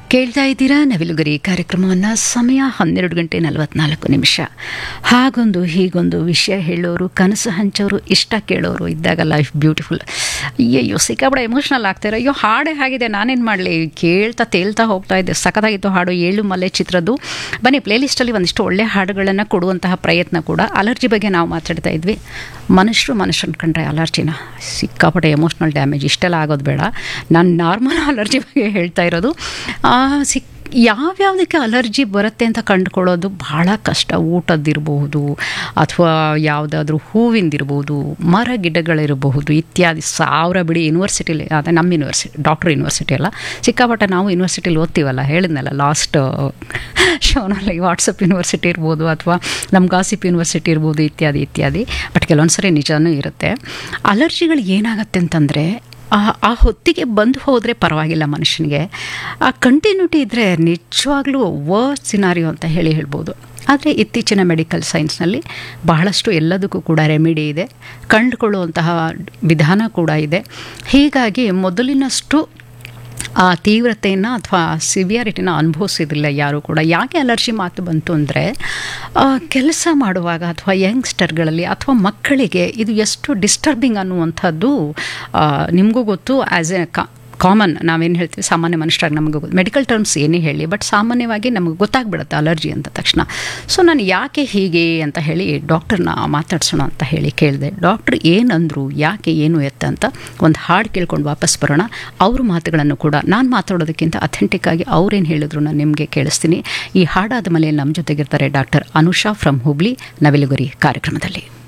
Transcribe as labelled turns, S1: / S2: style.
S1: ಕೇಳ್ತಾ ಇದ್ದೀರಾ ನವಿಲುಗರಿ ಕಾರ್ಯಕ್ರಮವನ್ನು ಸಮಯ ಹನ್ನೆರಡು ಗಂಟೆ ನಲವತ್ನಾಲ್ಕು ನಿಮಿಷ ಹಾಗೊಂದು ಹೀಗೊಂದು ವಿಷಯ ಹೇಳೋರು ಕನಸು ಹಂಚೋರು ಇಷ್ಟ ಕೇಳೋರು ಇದ್ದಾಗ ಲೈಫ್ ಬ್ಯೂಟಿಫುಲ್ ಅಯ್ಯಯ್ಯೋ ಸಿಕ್ಕಾಪಡೆ ಎಮೋಷ್ನಲ್ ಆಗ್ತಾರೆ ಅಯ್ಯೋ ಹಾಡೇ ಆಗಿದೆ ನಾನೇನು ಮಾಡಲಿ ಕೇಳ್ತಾ ತೇಲ್ತಾ ಹೋಗ್ತಾ ಇದ್ದೆ ಸಖತ್ತಾಗಿತ್ತು ಹಾಡು ಏಳು ಮಲೆ ಚಿತ್ರದ್ದು ಬನ್ನಿ ಪ್ಲೇಲಿಸ್ಟಲ್ಲಿ ಒಂದಿಷ್ಟು ಒಳ್ಳೆ ಹಾಡುಗಳನ್ನು ಕೊಡುವಂತಹ ಪ್ರಯತ್ನ ಕೂಡ ಅಲರ್ಜಿ ಬಗ್ಗೆ ನಾವು ಮಾತಾಡ್ತಾ ಇದ್ವಿ ಮನುಷ್ಯರು ಮನುಷ್ಯನ ಕಂಡ್ರೆ ಅಲರ್ಜಿನ ಸಿಕ್ಕಾಪಟ್ಟೆ ಎಮೋಷ್ನಲ್ ಡ್ಯಾಮೇಜ್ ಇಷ್ಟೆಲ್ಲ ಆಗೋದು ಬೇಡ ನಾನು ನಾರ್ಮಲ್ ಅಲರ್ಜಿ ಬಗ್ಗೆ ಹೇಳ್ತಾ ಇರೋದು ಸಿಕ್ ಯಾವ್ಯಾವುದಕ್ಕೆ ಅಲರ್ಜಿ ಬರುತ್ತೆ ಅಂತ ಕಂಡುಕೊಳ್ಳೋದು ಭಾಳ ಕಷ್ಟ ಊಟದ್ದಿರಬಹುದು ಅಥವಾ ಯಾವುದಾದ್ರೂ ಹೂವಿಂದಿರ್ಬೋದು ಮರ ಗಿಡಗಳಿರಬಹುದು ಇತ್ಯಾದಿ ಸಾವಿರ ಬಿಡಿ ಯೂನಿವರ್ಸಿಟಿಲಿ ಅದೇ ನಮ್ಮ ಯೂನಿವರ್ಸಿಟಿ ಡಾಕ್ಟರ್ ಯೂನಿವರ್ಸಿಟಿ ಅಲ್ಲ ಸಿಕ್ಕಾಪಟ್ಟೆ ನಾವು ಯೂನಿವರ್ಸಿಟಿಲಿ ಓದ್ತೀವಲ್ಲ ಹೇಳಿದ್ನಲ್ಲ ಲಾಸ್ಟ್ ಶೋನಲ್ಲಿ ವಾಟ್ಸಪ್ ಯೂನಿವರ್ಸಿಟಿ ಇರ್ಬೋದು ಅಥವಾ ನಮ್ಮ ಗಾಸಿಪ್ ಯೂನಿವರ್ಸಿಟಿ ಇರ್ಬೋದು ಇತ್ಯಾದಿ ಇತ್ಯಾದಿ ಬಟ್ ಕೆಲವೊಂದು ಸರಿ ನಿಜವೂ ಇರುತ್ತೆ ಅಲರ್ಜಿಗಳು ಏನಾಗುತ್ತೆ ಅಂತಂದರೆ ಆ ಆ ಹೊತ್ತಿಗೆ ಬಂದು ಹೋದರೆ ಪರವಾಗಿಲ್ಲ ಮನುಷ್ಯನಿಗೆ ಆ ಕಂಟಿನ್ಯೂಟಿ ಇದ್ದರೆ ನಿಜವಾಗ್ಲೂ ವರ್ಸ್ಟ್ ಸಿನಾರಿಯೋ ಅಂತ ಹೇಳಿ ಹೇಳ್ಬೋದು ಆದರೆ ಇತ್ತೀಚಿನ ಮೆಡಿಕಲ್ ಸೈನ್ಸ್ನಲ್ಲಿ ಬಹಳಷ್ಟು ಎಲ್ಲದಕ್ಕೂ ಕೂಡ ರೆಮಿಡಿ ಇದೆ ಕಂಡುಕೊಳ್ಳುವಂತಹ ವಿಧಾನ ಕೂಡ ಇದೆ ಹೀಗಾಗಿ ಮೊದಲಿನಷ್ಟು ಆ ತೀವ್ರತೆಯನ್ನು ಅಥವಾ ಸಿವಿಯಾರಿಟಿನ ಅನುಭವಿಸಿದಿಲ್ಲ ಯಾರೂ ಕೂಡ ಯಾಕೆ ಅಲರ್ಜಿ ಮಾತು ಬಂತು ಅಂದರೆ ಕೆಲಸ ಮಾಡುವಾಗ ಅಥವಾ ಯಂಗ್ಸ್ಟರ್ಗಳಲ್ಲಿ ಅಥವಾ ಮಕ್ಕಳಿಗೆ ಇದು ಎಷ್ಟು ಡಿಸ್ಟರ್ಬಿಂಗ್ ಅನ್ನುವಂಥದ್ದು ನಿಮಗೂ ಗೊತ್ತು ಆ್ಯಸ್ ಎ ಕಾ ಕಾಮನ್ ನಾವೇನು ಹೇಳ್ತೀವಿ ಸಾಮಾನ್ಯ ಮನುಷ್ಯರಾಗಿ ನಮಗೆ ಗೊತ್ತು ಮೆಡಿಕಲ್ ಟರ್ಮ್ಸ್ ಏನೇ ಹೇಳಿ ಬಟ್ ಸಾಮಾನ್ಯವಾಗಿ ನಮಗೆ ಗೊತ್ತಾಗ್ಬಿಡುತ್ತೆ ಅಲರ್ಜಿ ಅಂತ ತಕ್ಷಣ ಸೊ ನಾನು ಯಾಕೆ ಹೀಗೆ ಅಂತ ಹೇಳಿ ಡಾಕ್ಟರ್ನ ಮಾತಾಡ್ಸೋಣ ಅಂತ ಹೇಳಿ ಕೇಳಿದೆ ಡಾಕ್ಟ್ರ್ ಏನಂದರು ಯಾಕೆ ಏನು ಎತ್ತ ಅಂತ ಒಂದು ಹಾಡು ಕೇಳ್ಕೊಂಡು ವಾಪಸ್ ಬರೋಣ ಅವ್ರ ಮಾತುಗಳನ್ನು ಕೂಡ ನಾನು ಮಾತಾಡೋದಕ್ಕಿಂತ ಅಥೆಂಟಿಕ್ ಆಗಿ ಅವ್ರೇನು ಹೇಳಿದ್ರು ನಾನು ನಿಮಗೆ ಕೇಳಿಸ್ತೀನಿ ಈ ಹಾಡಾದ ಮೇಲೆ ನಮ್ಮ ಜೊತೆಗಿರ್ತಾರೆ ಡಾಕ್ಟರ್ ಅನುಷಾ ಫ್ರಮ್ ಹುಬ್ಳಿ ನವಿಲುಗುರಿ ಕಾರ್ಯಕ್ರಮದಲ್ಲಿ